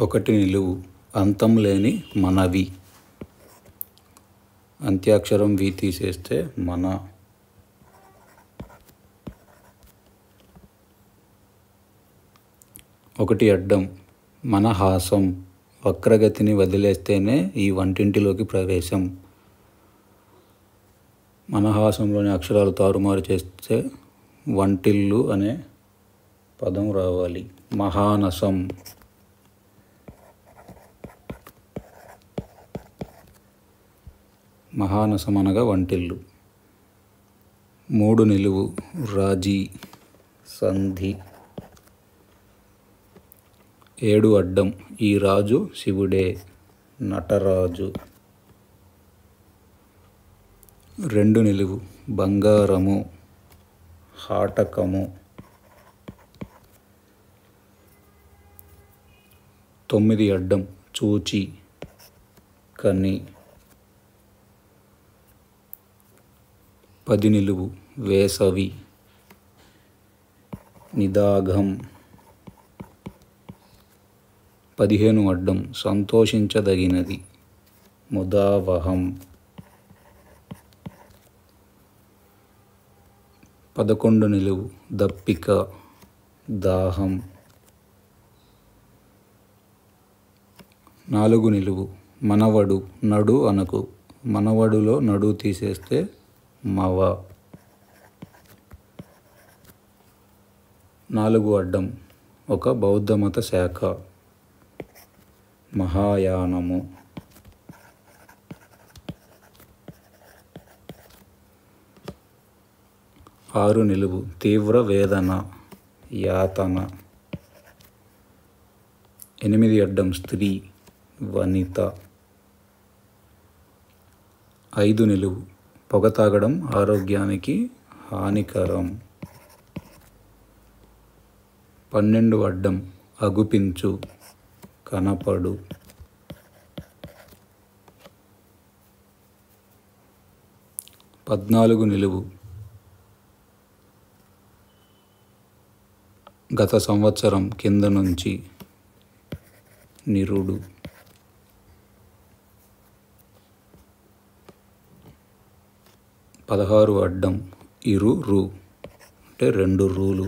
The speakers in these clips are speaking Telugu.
ఒకటి నిలువు అంతం లేని మనవి అంత్యాక్షరం వి తీసేస్తే మన ఒకటి అడ్డం మనహాసం వక్రగతిని వదిలేస్తేనే ఈ వంటింటిలోకి ప్రవేశం మనహాసంలోని అక్షరాలు తారుమారు చేస్తే వంటిల్లు అనే పదం రావాలి మహానసం మహానసం అనగా వంటిల్లు మూడు నిలువు రాజీ సంధి ఏడు అడ్డం ఈ రాజు శివుడే నటరాజు రెండు నిలువు బంగారము హాటకము తొమ్మిది అడ్డం చూచి కని పది నిలువు వేసవి నిదాఘం పదిహేను అడ్డం సంతోషించదగినది ముదావహం పదకొండు నిలువు దప్పిక దాహం నాలుగు నిలువు మనవడు నడు అనకు మనవడులో నడు తీసేస్తే మవ నాలుగు అడ్డం ఒక బౌద్ధమత శాఖ మహాయానము ఆరు నిలువు తీవ్ర వేదన యాతన ఎనిమిది అడ్డం స్త్రీ వనిత ఐదు నిలువు పొగ తాగడం ఆరోగ్యానికి హానికరం పన్నెండు అడ్డం అగుపించు కనపడు పద్నాలుగు నిలువు గత సంవత్సరం కింద నుంచి నిరుడు పదహారు అడ్డం ఇరు రు అంటే రెండు రూలు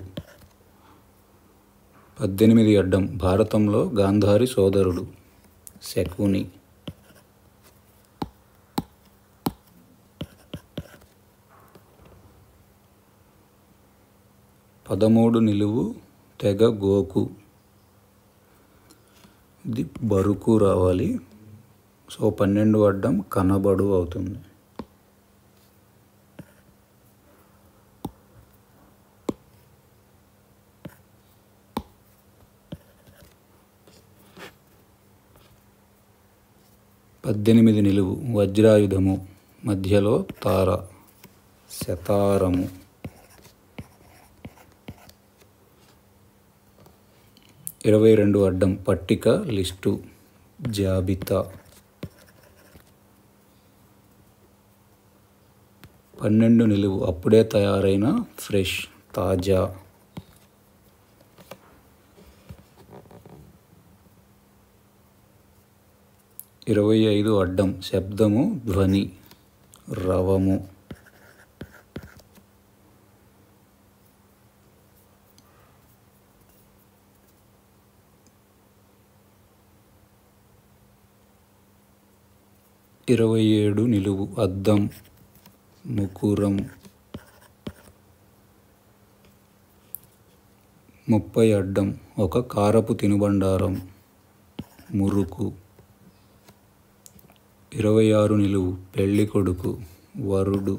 పద్దెనిమిది అడ్డం భారతంలో గాంధారి సోదరుడు శకుని పదమూడు నిలువు తెగ గోకు ఇది బరుకు రావాలి సో పన్నెండు అడ్డం కనబడు అవుతుంది పద్దెనిమిది నిలువు వజ్రాయుధము మధ్యలో తార శతారము ఇరవై రెండు అడ్డం పట్టిక లిస్టు జాబితా పన్నెండు నిలువు అప్పుడే తయారైన ఫ్రెష్ తాజా ఇరవై ఐదు అడ్డం శబ్దము ధ్వని రవము ఇరవై ఏడు నిలువు అద్దం ముకురం ముప్పై అడ్డం ఒక కారపు తినుబండారం మురుకు ఇరవై ఆరు నిలువు పెళ్లి కొడుకు వరుడు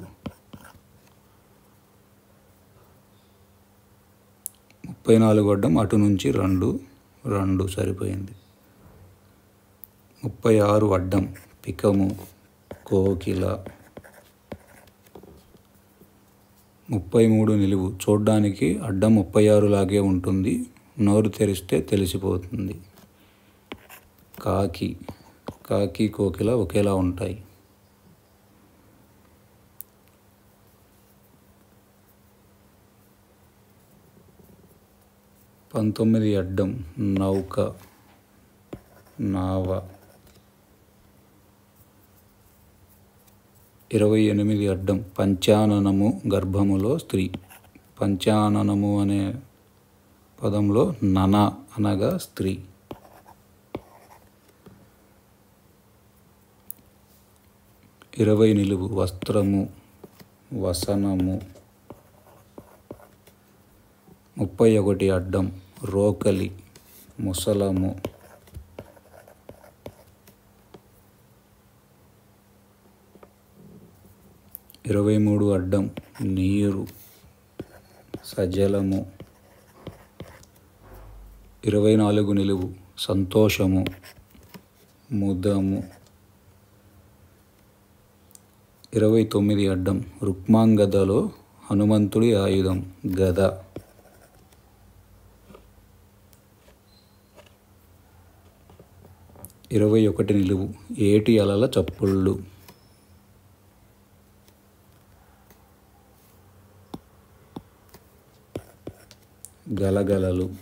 ముప్పై నాలుగు అడ్డం అటు నుంచి రెండు రెండు సరిపోయింది ముప్పై ఆరు అడ్డం పికము కోకిల ముప్పై మూడు నిలువు చూడ్డానికి అడ్డం ముప్పై ఆరు లాగే ఉంటుంది నోరు తెరిస్తే తెలిసిపోతుంది కాకి కాకి కోకిల ఒకేలా ఉంటాయి పంతొమ్మిది అడ్డం నౌక నావ ఇరవై ఎనిమిది అడ్డం పంచాననము గర్భములో స్త్రీ పంచాననము అనే పదంలో నన అనగా స్త్రీ ఇరవై నిలువు వస్త్రము వసనము ముప్పై ఒకటి అడ్డం రోకలి ముసలము ఇరవై మూడు అడ్డం నీరు సజలము ఇరవై నాలుగు నిలువు సంతోషము ముదము ఇరవై తొమ్మిది అడ్డం రుక్మాంగదలో హనుమంతుడి ఆయుధం గద ఇరవై ఒకటి నిలువు ఏటి అలల చప్పుళ్ళు గలగలలు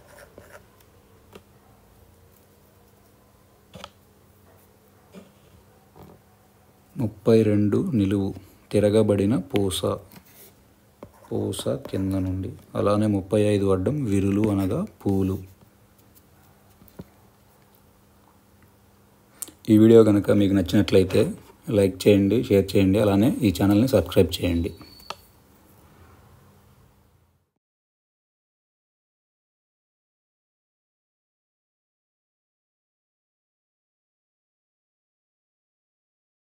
ముప్పై రెండు నిలువు తిరగబడిన పూస పూస కింద నుండి అలానే ముప్పై ఐదు అడ్డం విరులు అనగా పూలు ఈ వీడియో కనుక మీకు నచ్చినట్లయితే లైక్ చేయండి షేర్ చేయండి అలానే ఈ ఛానల్ని సబ్స్క్రైబ్ చేయండి